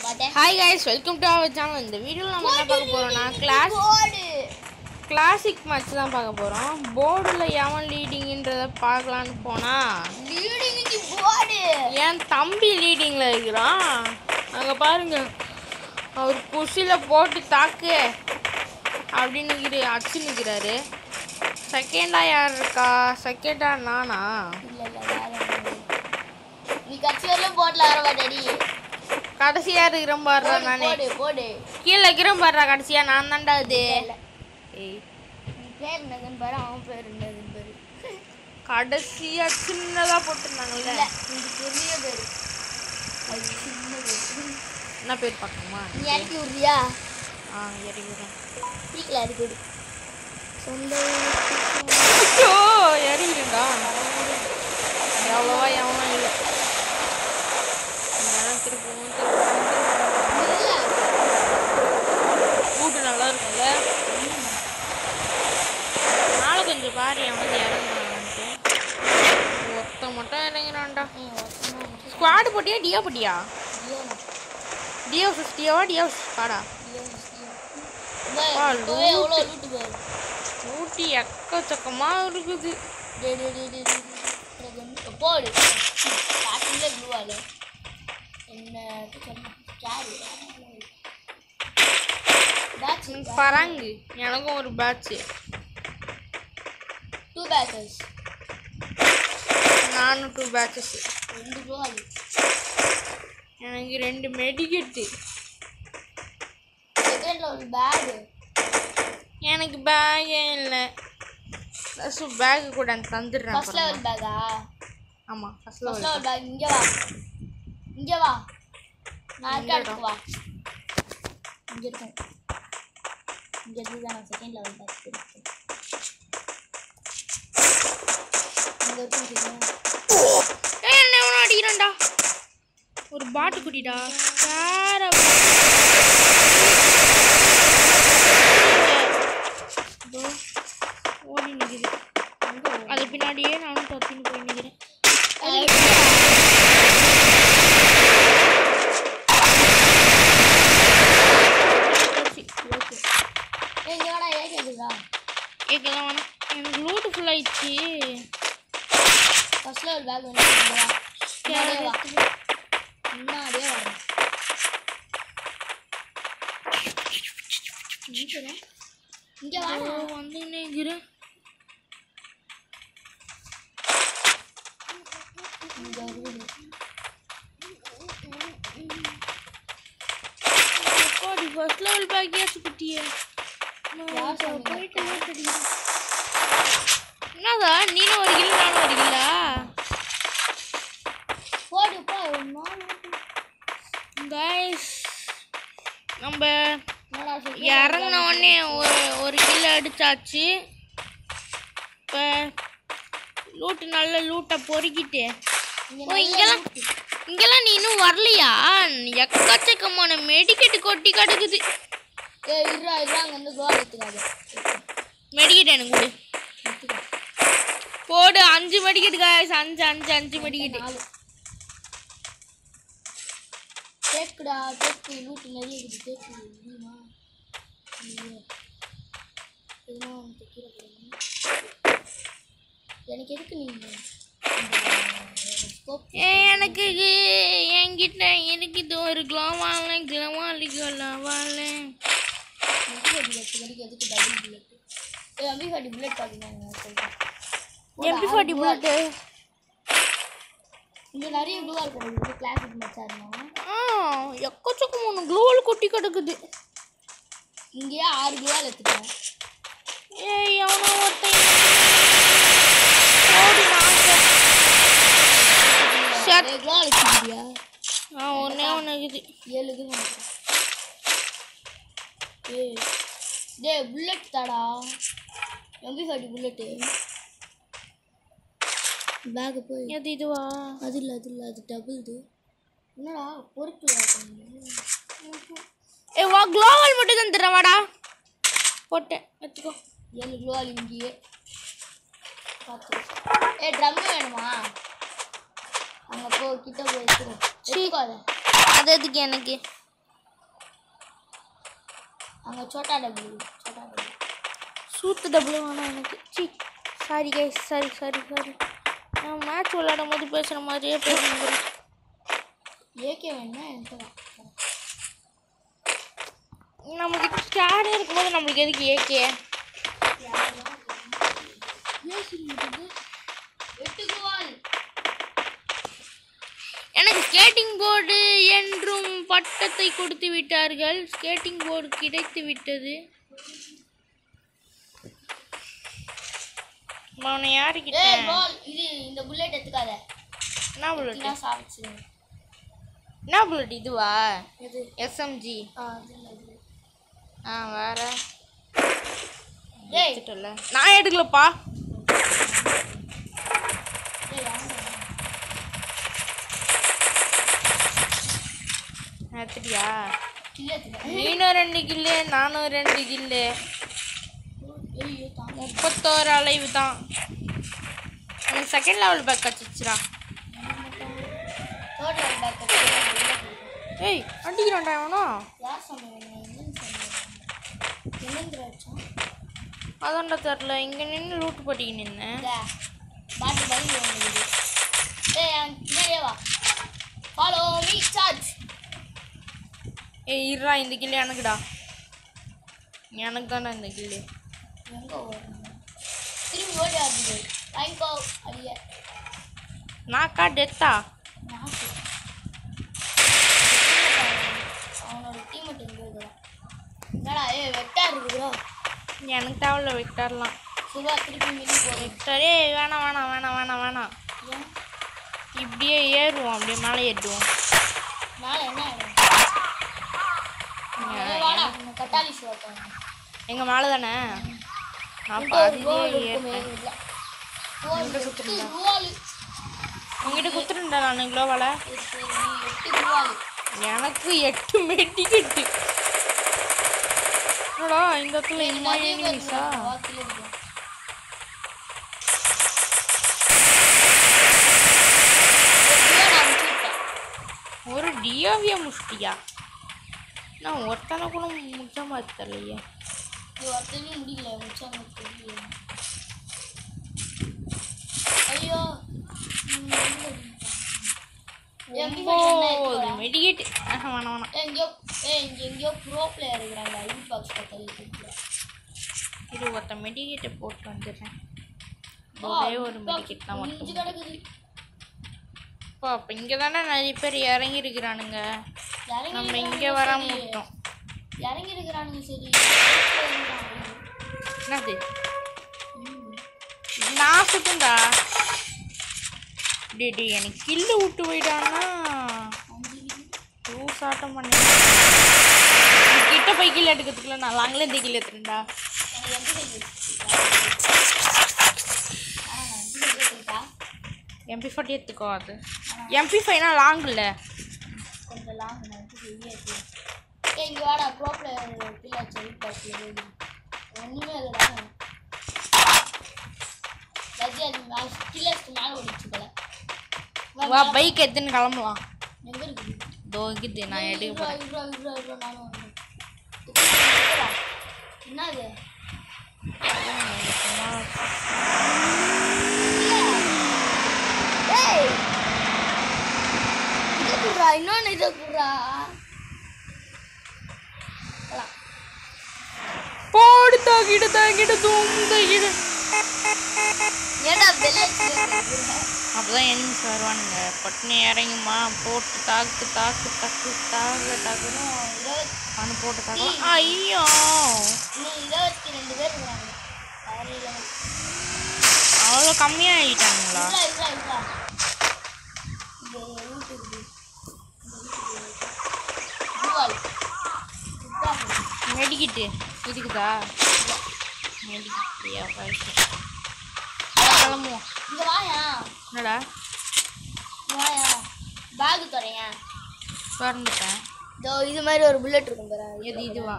மாட்டேன் hi guys welcome to our channel இந்த வீடியோவில் நம்ம என்ன பார்க்க போகிறோம்னா கிளாஸ் போடு கிளாசிக் மேட்ச் தான் பார்க்க போகிறோம் போர்டில் எவன் லீடிங்ன்றத பார்க்கலான்னு போனால் லீடிங் நீ போடு என் தம்பி லீடிங்கில் இருக்கிறான் அங்கே பாருங்க அவர் குஷியில் போட்டு தாக்கு அப்படின்னு நிற்கிற அடிச்சு நிற்கிறாரு செகண்டாக யார் இருக்கா செகண்டாக நானா இல்ல இல்ல வேற ஒண்ணும் இல்ல. நீ கட்சி வரலும் போட்ல வர மாட்டேடி கடைசியாக இருக்கிற பாடுறா போடு நானே போடு போடு கீழே இருக்கிறேன் பாடுறா கடைசியாக நான் தான்டா இது இல்ல ஏய் நீ பேர் என்னதுன்னு பாரு அவன் பேர் என்னதுன்னு பாரு கடைசியாக சின்னதாக போட்டிருந்தாங்கல்ல இல்ல இது பெரிய பேரு அது சின்ன பேரு என்ன பேர் பார்க்கணுமா நீ இறக்கி விடுறியா ஆ இறங்கிடுறேன் சீக்கிரம் இறக்கி விடு சொந்த ஐயோ இறங்கிடுண்டா எவ்வளோவா எவனும் இல்லை நான் திருப்பவும் திருப்பவும் இல்ல கூட்டு நல்லா இருக்கும்ல நாளை கொஞ்சம் பாரு அவன் இறங்குறான்ட்டு ஒருத்த மட்டும் இறங்கினான்டா நீ ஒருத்தனா மட்டும் ஸ்குவாடு போட்டியா டியோ போட்டியா டியோனா டியோ ஃபிஃப்டியோவா டியோ ஸ்குவாடா டியோ டியோ ஆ, இப்பவே எவ்வளோ லூட்டு பாரு ஊட்டி எக்கச்சக்கமாக இருக்குது டே டே டே டே டே. எனக்கு வந்து போடு ஸ்டார்டிங்கில் ப்ளூவால என்ன சொன்ன கேரி பேட்ச் பராங்கு எனக்கும் ஒரு பேட்ச்சு டூ பேச்சஸ் நானும் டூ பேட்சஸ் ரெண்டு ப்ளூவால் எனக்கு ரெண்டு மெடிக்கெட்டு செகண்டில் ஒரு பேகு எனக்கு பேகே இல்லை ஃபஸ்ட்டு பேக்கு கூட எனக்கு தந்துடுறேன் ஃபர்ஸ்ட் லெவல் பேகா ஆமாம் first first level level bag இங்கே வா இங்கே வா நான் இருக்க இடத்துக்கு வா இங்கே இருக்கேன் இங்கே இருந்து தான் நான் செகண்ட் லெவல் பேக் இருக்கேன் இங்கே இருக்கும் ஏய் என்ன எவனோ அடிக்கிறான்டா ஒரு பாட்டு குட்டிடா வேற இதோ ஓடி நிற்குது அது பின்னாடியே நானும் தொத்தின்னு போய் நிற்கிறேன் இங்கே வேணா ஏன் கேட்குதா கேட்கலாம் வேணாம் எனக்கு லூட்டு ஃபுல் ஆயிடுச்சு ஃபர்ஸ்ட் லெவல் பேக் வந்து இங்கே வா முன்னாடியே வா முன்னாடியே வா இங்கே வா வந்து நிற்கிறேன் இங்கே இருக்குது அப்பாடி ஃபர்ஸ்ட் லெவல் பேக்கியாச்சு குட்டியே யார் சொன்னது? போயிட்டு loot அடிக்கிறேன். என்னதா நீனும் ஒரு கிலோ நானும் ஒரு கிலா போடு போ ஒரு நாள் கைஸ் நம்ம என்னடா சொல்லி இறங்கின உடனே ஒரு ஒரு கிலோ அடிச்சாச்சு இப்போ லூட்டு நல்ல லூட்டை பொறுக்கிட்டு இங்கே ஓ இங்கெல்லாம் இங்கெல்லாம் நீ இன்னும் வரலையா எக்கச்சக்கமான மெடிக்கெட்டு கொட்டி கிடக்குது ஏ இருடா இருடா அங்கே வந்து கோவா எடுத்துக்காது மெடிக்கெட் எனக்கு கொடு எடுத்துக்கோ போடு அஞ்சு மெடிக்கெட் காய்ஸ் அஞ்சு அஞ்சு அஞ்சு மெடிக்கெட் நாலு டேக்குடா டேக்கு லூட்டு நிறைய இருக்குது டேக்கு முடியுமா ஐயோ. எதுனா உனக்கு கீழே போடணும் எனக்கு எதுக்கு நீங்க ஸ்கோப் ஏ எனக்கு இது- என்கிட்ட இருக்குது ஒரு க்ளோவால க்ளோவாலி க்ளோவால எம்பி ஃபார்ட்டி வச்சு வரைக்கும் எதுக்கு double bullet a MP forty bullet பார்த்தீங்கன்னா சொல்கிறேன் எம்பி ஃபார்ட்டி புல்லட்டு இங்கே நிறைய ப்ளூவால் கிடைக்குது கிளாசிக் மேட்சாக இருந்தாங்க ஆ எக்கச்சக்கமான க்ளோவால் கொட்டி கிடக்குது இங்கேயே ஆறு ப்ளூவால் எடுத்துட்டேன் ஏய் எவனோ ஒருத்தன் ஓடி நாக்க சட். ப்ளூவால் எடுத்துக்கிட்டியா ஆ ஒன்றே ஒன்று இருக்குது ஏழு இது நினைக்கிறேன் ஏய் டேய் புல்லட் தாடா எம்பி ஃபார்ட்டி புல்லட்டு பேக்கு போய் எது இதுவா அது இல்லை அது இல்லை அது டபுள் இது என்னடா பொறுப்பு ஏ வா க்ளோவால் மட்டும் தந்துடுறேன் வாடா போட்டேன் எடுத்துக்கோ ஏழு க்ளோவால் இங்கேயே பார்த்து ஏ ட்ரம் வேணுமா அங்கே போ கிட்ட போய் எடுத்துக்கோ எடுத்துக்கோ அதை அது எதுக்கு எனக்கு அங்கே சோட்டா டபுள் சோட்டா டபுள் சூத்து டபுள் வேணாம் எனக்கு சி sorry guys sorry sorry sorry நான் மேட்ச் விளையாடும் போது பேசுகிற மாதிரியே பேசுகிறேன் ஏகே வேணுமா என்கிட்ட வா நம்மக்கிட்ட ஸ்டாரே இருக்கும்போது நம்மளுக்கு எதுக்கு ஏகே எட்டுக்குவால் எனக்கு ஸ்கேட்டிங் போர்டு என்றும் பட்டத்தை கொடுத்து விட்டார்கள் ஸ்கேட்டிங் போர்டு கிடைத்து விட்டது அவனை யாருக்கிட்ட ஏய் பால் இது இந்த புல்லட் எடுத்துக்காத என்ன புல்லட் நான் சாப்பிடுச்சிருங்க என்ன புல்லட் இதுவா எது எஸ்எம்ஜி ஆ அது இல்ல, இது ஆ வேற ஏய் எடுத்துட்டல நான் எடுக்கலப்பா ஏய் வாங்க எடுத்துட்டியா கில்ல எடுத்துக்க நீனும் ரெண்டு கில்லு நானும் ரெண்டு கில்லு ஐயோ தாங்க முப்பத்தோரு அலைவு தான் எனக்கு செகண்ட் லெவல் பேக் கச்சிச்சுடா தேர்ட் லெவல் பேக் எடுத்து ஏய் அடிக்கிறான்டா இவனோ யார் சொன்னீங்க என்னன்னு சொன்னீங்க என்னங்கிற வச்சோம் அதான்டா தெரில இங்கே நின்று லூட்டு போட்டிக்கு நின்னேன் இந்த பாட்டு பதில் ஒன்று ஏய் என் பின்னாடியே வா ஃபாலோ மீ சார்ஜ் ஏய் இருடா இந்த கில்லு எனக்குடா எனக்கு தானே இந்த கில்லு எங்கே ஓடணும் திரும்பி ஓடி ஆடுது வாங்கிக்கோ அடிய நாக்கா டெத்தா நாக்கு அவனோட டீமெட் எங்கே இருக்கிறான் என்னடா ஏ வெட்டார் இருக்குதோ எனக்கு தேவையில்ல விக்டர்லாம் சுபா திருப்பி மினி போகிறேன் விக்டரே வேணாம் வேணாம் வேணாம் வேணாம் வேணாம் ஏன் இப்படியே ஏறுவோம் அப்படியே மேலே ஏறுவோம் மேலே என்ன ஆயிடும் ஏய், வாடா இந்த கட்டாளி ஷோ எங்கள் மேலே தானே நான் ஒரு பாதியிலே கோல் இருக்குமே ஏறிட்டேன் இதுல. கோல் எங்க எட்டு சுத்துறீங்க? கோல் உங்ககிட்ட குத்துருண்டா நான் குளோவால் இருக்கு, நீ எட்டு கோல் எனக்கு எட்டு மெட்டிக்கிட்டு என்னடா இந்த இடத்துல இம்மா எனிமிஸா வாக்கில் இருக்கு எப்படியோ நான் அனுப்பிச்சுட்டேன். ஒரு டியோவிய முஷ்டியா நான் ஒருத்தனை கூட முடிச்ச மாதிரி தெரியலையே இது ஒருத்தனையும் முடியல முடிச்சாங்க தெரியல ஐயோ ம், எங்க இருக்கு? எங்க ஒம்பது இருக்கு? மெடிக்கேட் வேணாம் வேணாம் ஏய், எங்கேயோ ஏய் இங்க எங்கேயோ ப்ரோ பிளேயர் இருக்கிறாங்க ஐ பாக்ஸ் தள்ளி இது ஒருத்த மெடிக்கேட்டை போட்டு வந்துடுறேன் ஒரே ஒரு மெடிக்கேட் தான் இஞ்சி மட்டும் கிடக்குது இப்போ அப்போ இங்கே தானே நிறைய பேர் இறங்கி இருக்கிறானுங்க இறங்கி நம்ம இருக்கிறானுங்க இங்கே வராம சரி. விட்டோம் இறங்கி இருக்கிறானுங்க சரி என்னது ம். நான் சுட்டுண்டா டே டே எனக்கு கில்லு விட்டு போயிட்டான்னா அஞ்சு லூஸ் ஆட்டம் பண்ணி கிட்ட போய் கீழே எடுக்கிறதுக்குள்ள நான் லாங்கில் இந்த கீழே எடுத்துட்டா எனக்கு எந்த சைடு ஆ நான் அஞ்சு சைடு எடுத்துக்கிட்டா எம்பி ஃபார்ட்டி எடுத்துக்கோ அது எம்பி ஃபைவ்னா லாங் இல்லை கொஞ்சம் லாங் நான் அஞ்சு சைடு எடுத்து ஏய் இங்கே வாடா ப்ரோ பிளேயர் பிள்ளாச்சு ஐ பாக்ஸில் ஒன்றுமே இல்லைடா லஜ்ஜி அது மேலே கில்லர்ஸ்க்கு மேலே ஓடிச்சு போல வா பைக் எடுத்துன்னு கிளம்பலாம் எங்கே இருக்குது இதோ இருக்குது நான் எடுக்க இவ்வளோ போகிறேன் இவ்வளோ இவ்வளோ இவ்வளோ நானும் வந்துட்டேன். இதுக்கு என்னது ஏய் இதை குடுறா இன்னொன்று இதை குடுறா போடு தாக்கிட்டு தாக்கிட்டு தூம் தாக்கிட்டு ஏடா வெளியே அப்பதான் எண்ணிஸ் வருவானுங்க பட்டுனு இறங்குமா போட்டு தாக்கு தாக்கு தாக்கு தாக்கு தாக்குன்னு அவனு போட்டு தாக்கலாம் ஐயோ இன்னும் இருபத்தி ரெண்டு பேர் இருக்கிறாங்க வேற level. அவ்வளோ கம்மியாக ஆகிட்டாங்களா இல்ல இல்ல இல்ல இந்த ரூட் இருக்குது குவால் மெடிக்கிட்டு இருக்குதா மெடிக்கிட்டியா பைக்கு கிளம்புவோம் இங்க வாயா என்னடா இங்க வாயா பேக் தரேன் திறந்துட்டேன் இதோ இது மாதிரி ஒரு புல்லட் இருக்கும் பாரு எது இதுவா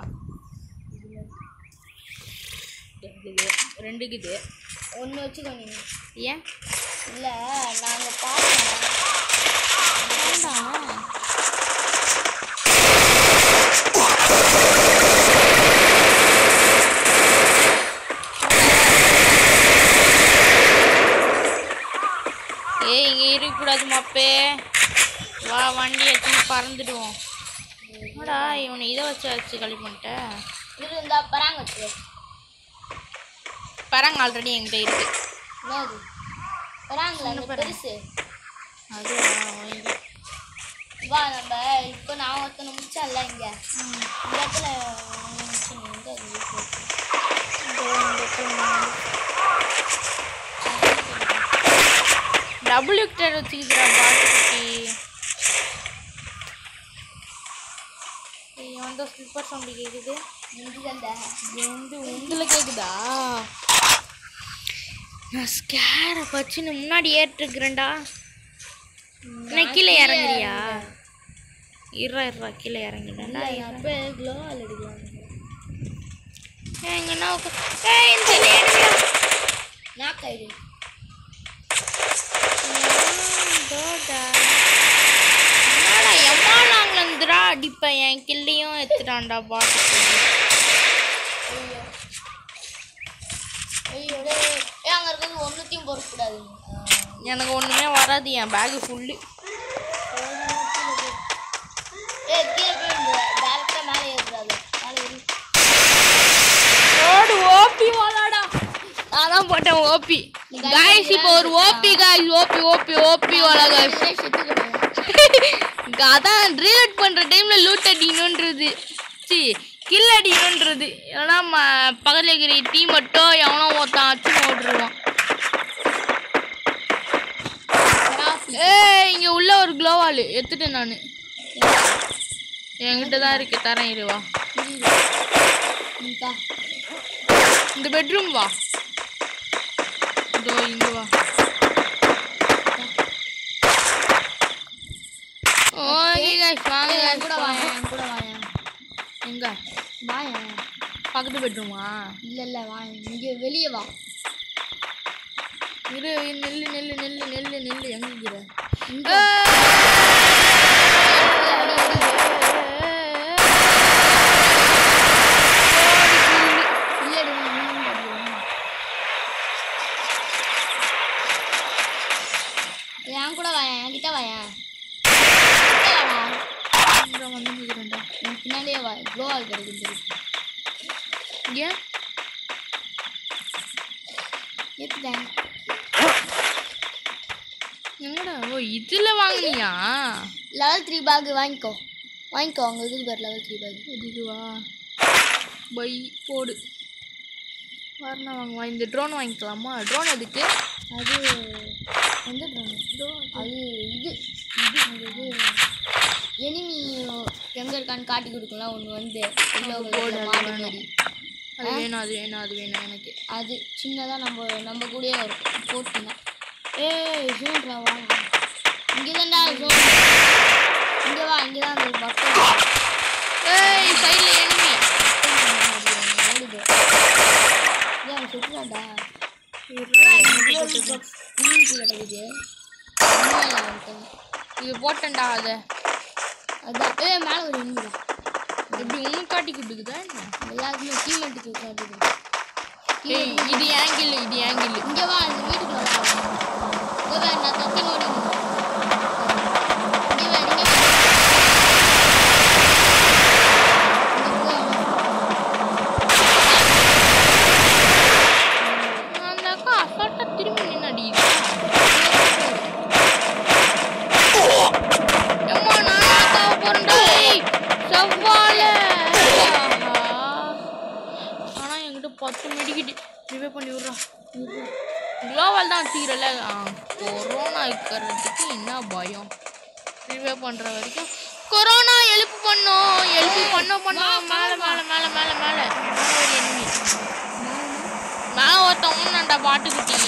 இருக்குது ரெண்டுக்குது ஒன்று வச்சுக்கோ நீ ஏன் இல்லை நாங்கள் பார்த்தோம் வேண்டாம் வண்டி எடுத்து பறந்துடுவோம் என்னடா இவனை இதை வச்சு வச்சு களி பண்ணிட்டேன் இது இருந்தா பராங்க வச்சு பரங்க ஆல்ரெடி என்கிட்ட இருக்கு என்னது பராங்கல அந்த பெருசு அது வாங்கி. வா நம்ம இப்போ நான் ஒருத்தனை முடிச்சேன்ல இங்க இந்த இடத்துல முடிச்சேன் எங்க அது இருக்கு? டபுள் விக்டர் வச்சுக்கிறா பாட்டுக்குட்டி ஏய், வந்த ஸ்லிப்பர் சவுண்டு கேட்குது இங்கதான்டா. இது வந்து உந்தில் கேட்குதா நான் ஸ்கேரை வச்சு நான் முன்னாடி ஏற்றுக்கிறேன்டா நான் கீழே இறங்குறியா இருறா இருறா கீழே இறங்கிடா இல்ல, அப்ப glow wall எடுக்கலாம். எங்கன்னா ஏய் இந்த நேரம்டா knock ஆயிடு. என்னடா எம்மா நாங்கள் வந்துடா அடிப்பேன் என் கிள்ளையும் எடுத்துட்டான்டா பாட்டுக்கு ஐயோ. ஐயோ, டேய். ஏய், அங்க இருக்கிறது ஒண்ணுத்தையும் பொறுக்கக்கூடாது. எனக்கு ஒன்றுமே வராது என் பேகு ஃபுல்லு ஏய், கீழே போய் விழுந்துடாத. direct ஆ மேலே ஏறுறாத. மேலே ஏறி. ரோடு ஓபி வாலாடா நான் தான் போட்டேன் ஓபி காய்ஸ் இப்போ ஒரு OP guys OP OP OP வாலா காய்ஸ் ஏய், செத்துக்கிட்டேன். அதான் ரீலோட் பண்ற டைம்ல லூட் அடிக்கணுன்றது சி கில் அடிக்கணுன்றது ஏன்னா ம- பக்கத்துல இருக்கிற டீ மட்டும் எவனோ ஒருத்தன் அச்சு ஓட்டுருவான் ஏய் இங்க உள்ள ஒரு க்ளோவால் எடுத்துட்டேன் நான் என்கிட்ட தான் இருக்கு தரேன் இருவா இந்தா. இந்த பெட்ரூம் வா இதோ இங்க வா ஓகே गाइस வாங்க ஏய், என் guys, கூட வாங்க. வாயேன், என் கூட வாயேன். எங்க வாயேன். பக்கத்து பெட்ரூமா இல்ல இல்ல வாயேன். இங்க வெளியே வா இரு நெல்லு நெல்லு நெல்லு நெல்லு நெல்லு எங்க இருக்கிற இங்க. ஏய். அடி, அடி. இல்லடி, நான் இன்னும் அடிக்கிறேன். ஏய், என் கூட வாயேன் என்கிட்ட வாயேன் கிட்ட வாடா. இங்க வந்து நிக்கிறேன்டா. என் பின்னாடியே வா க்ளோ ஆல் கிடைக்குது ஏன் ஏத்துட்டேன் எங்கடா ஓ இதுல வாங்குனியா லெவல் த்ரீ பேக் வாங்கிக்கோ வாங்கிக்கோ அங்கே இருக்குது பாரு லெவல் த்ரீ பேக் இதுவா பை போடு வரணும் வாங்குவா இந்த ட்ரோன் வாங்கிக்கலாமா ட்ரோன் எதுக்கு அது எந்த ட்ரோன் அது இது இது இது எனிமி எங்கே இருக்கான்னு காட்டி கொடுக்கலாம் ஒன்று வந்து yellow colour ல மாடு மாதிரி அது வேணும் அது வேணும் அது வேணும் எனக்கு அது சின்னதாக நம்ம நம்ம கூடயே வரும் போட்டுனா ஏய் ஜோன்ரா வா இங்கே தான்டா ஜோன் இங்கே வா இங்கே தான் அந்த பக்கம் ஏய் சைடுல எனிமி ஓடுது ஏன் சுற்றுலாண்டா கிடக்குது உண்மையில வந்துட்டேன். இது போட்டேன்டா அத அதான் ஏ மேலே ஒரு எண்ணிடா எப்படி உனக்கு காட்டி கொடுக்குதா என்ன எல்லாருக்குமே டீமெண்ட்டுக்கு காட்டுது ஏய் இது ஆங்கிள் இது ஆங்கிள் இங்கே வா இந்த வீட்டுக்குள்ள வா இங்கே வா நான் தத்தி நோடி இங்கே வா இங்கே வா அந்த அக்கா அசால்ட்டா திரும்பி நின்று அடிக்குது எம்மா நான் அக்காவை போறேன்டா ஏய் செவ்வாழ ஆனா என்கிட்ட பத்து மெடிக்கிட்டு ரிவே பண்ணி விட்றா குளோவால் தான் வச்சுக்கிறல கொரோனா இருக்கிறதுக்கு என்ன பயம் ரிவே பண்ற வரைக்கும் கொரோனா எழுப்பு பண்ணோம் எழுப்பு பண்ண பண்ண மேல மேல மேல மேல மேல ஒரு enemy. மேல ஒருத்தன் ஊனாண்டா பாட்டுக்குட்டி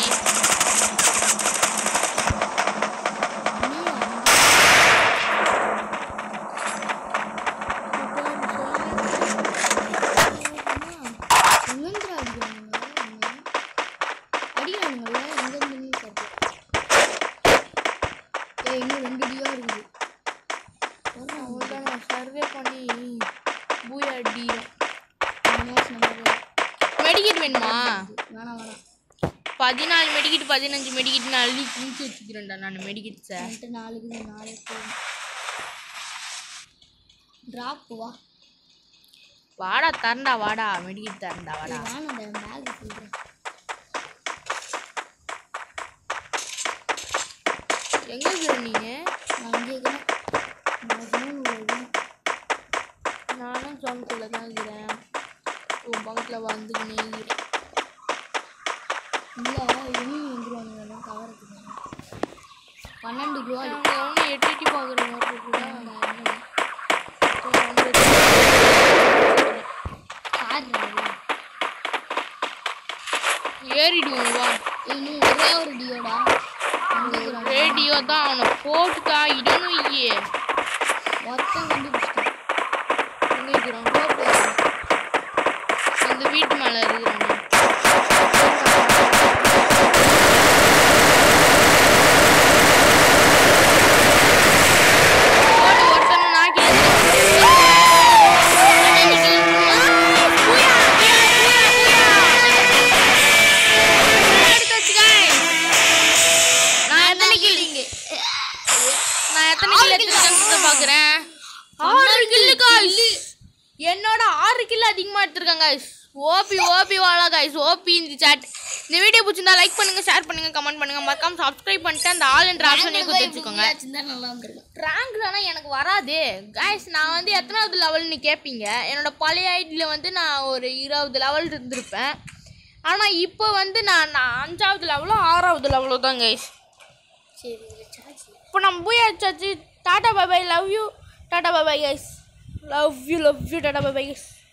எங்கேருந்து அடிக்கிறானுங்க அடிக்கிறானுங்கல்ல எங்கேருந்து காட்டு ஏய் இன்னும் ரெண்டு அடியா இருக்குது அவ்வளோதான் நான் சர்வே பண்ணி பூயா அடிக்கிறேன் மேட்ச் நம்பர் மெடிக்கிட் வேணுமா வேணாம் வேணாம் பதினாலு மெடிக்கிட் பதினஞ்சு மெடிக்கிட் நான் அள்ளி குமிச்சு வச்சுக்கிறேன்டா நான் மெடிக்கிட்ஸை என்கிட்ட நாலு இருக்குது நாலு போதும் ட்ராப் வா வாடா தரண்டா வாடா மெடிக்கிட்டு தரண்டா இது வாடா வேணும் அந்த பேக் சொல்கிறேன் எங்க இருக்கிற நீங்க நான் இங்கே இருக்கிறேன் நான் zone ல இருக்கேன். நானும் சோமத்துல தான் இருக்கிறேன் உன் பக்கத்தில் வந்துக்கினே இருக்கிறேன் இல்லை எனிமி வந்துருவாங்க கவருக்கு பன்னெண்டு ரூபா அவங்க ஒன்று எட்டி எட்டி பார்க்குற மாதிரி இருக்குதா கார் ஏறிடுவோம் வா இன்னும் ஒரே ஒரு டியோடா வந்துக்கிறான் ரேடியோ தான் அவனை போட்டுக்கா இடணும் ஐயே மொத்தம் கண்டுபிடிச்சிட்டான் எங்க இருக்கிறான் அந்த வீட்டு மேலே இருக்கிறான் ஓடு ஒருத்தனை நாக்கி நான் எத்தனை கில் நான் எத்தனை கில் எடுத்துருக்கேன் பார்க்குறேன் ஆறு கில்லு காய்ஸ் என்னோட ஆறு கில் அதிகமாக எடுத்திருக்கேன் guys ஓபி ஓபி வாழா guys ஓபி இந்த சாட் இந்த வீடியோ பிடிச்சிருந்தா லைக் பண்ணுங்க ஷேர் பண்ணுங்க கமெண்ட் பண்ணுங்க மறக்காம சப்ஸ்கிரைப் பண்ணிட்டு அந்த ஆல் என்ற ஆப்ஷனே கொடுத்து வச்சுக்கோங்க சின்ன நல்லா இருந்திருக்கும் ரேங்க் தானே எனக்கு வராது guys நான் வந்து எத்தனாவது லெவல்னு கேட்பீங்க என்னோட பழைய ஐடியில் வந்து நான் ஒரு இருபது லெவல் இருந்திருப்பேன் ஆனால் இப்போ வந்து நான் நான் அஞ்சாவது லெவலோ ஆறாவது லெவலோ தான் கைஸ் சரி சார்ஜ் இப்போ நம்ம போய் ஆச்சாச்சு tata bye bye love you tata bye bye guys love you love you tata bye bye guys